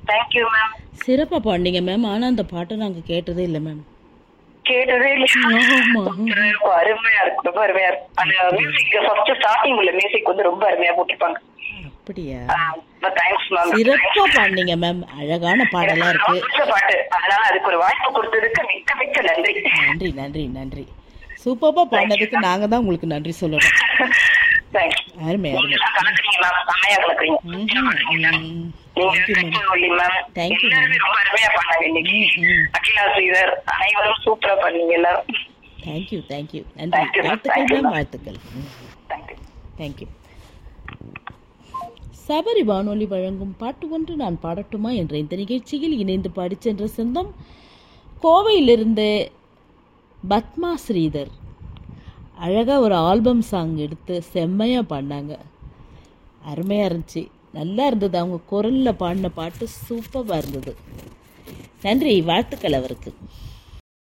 Thank you ma'am சிறப்பாக பாடினீங்க ma'am ஆனால் அந்த பாட்டை நாங்கள் கேட்டதே இல்லை மேம் கேட்டதே இல்லை ஆமா. ரொம்ப அருமையா இருக்கும் ரொம்ப அருமையா இருக்கும் அந்த மியூசிக் ஃபர்ஸ்ட் ஸ்டார்டிங் உள்ள மியூசிக் வந்து ரொம்ப அருமையா போட்டிருப்பாங்க அப்படியா தேங்க்ஸ் மேம் சிறப்பாக பாடினீங்க மேம் அழகான பாடலாக இருக்கு பிடிச்ச பாட்டு அதனால அதுக்கு ஒரு வாய்ப்பு கொடுத்ததுக்கு மிக்க மிக்க நன்றி நன்றி நன்றி நன்றி சூப்பராக பாடினதுக்கு நாங்கள் தான் உங்களுக்கு நன்றி சொல்லணும் தேங்க்ஸ் அருமை நீங்க அருமை எல்லாம் கலக்குறீங்க மேம் செம்மையா கலக்குறீங்க ம், நீங்க Thank you, ma'am. கட்சி ஒல்லி மேம் Thank you, எல்லாருமே ரொம்ப அருமையா பண்ணாங்க இன்னைக்கு ம், ம். அகிலா ஸ்ரீதர் அனைவரும் சூப்பரா பண்ணீங்க எல்லாரும் தேங்க்யூ தேங்க்யூ நன்றி Thank you, ma'am. வாழ்த்துக்கள் Thank you, மேம் ma'am. வாழ்த்துக்கள் ம். தேங்க்யூ தேங்க்யூ சபரி வானொலி வழங்கும் பாட்டு ஒன்று நான் பாடட்டுமா என்ற இந்த நிகழ்ச்சியில் இணைந்து பாடிச் சென்ற சொந்தம் கோவையிலிருந்து பத்மா ஸ்ரீதர் அழகாக ஒரு ஆல்பம் சாங் எடுத்து செம்மையாக பாடினாங்க அருமையாக இருந்துச்சு நல்லா இருந்தது அவங்க குரலில் பாடின பாட்டு சூப்பராக இருந்தது நன்றி வாழ்த்துக்கள் அவருக்கு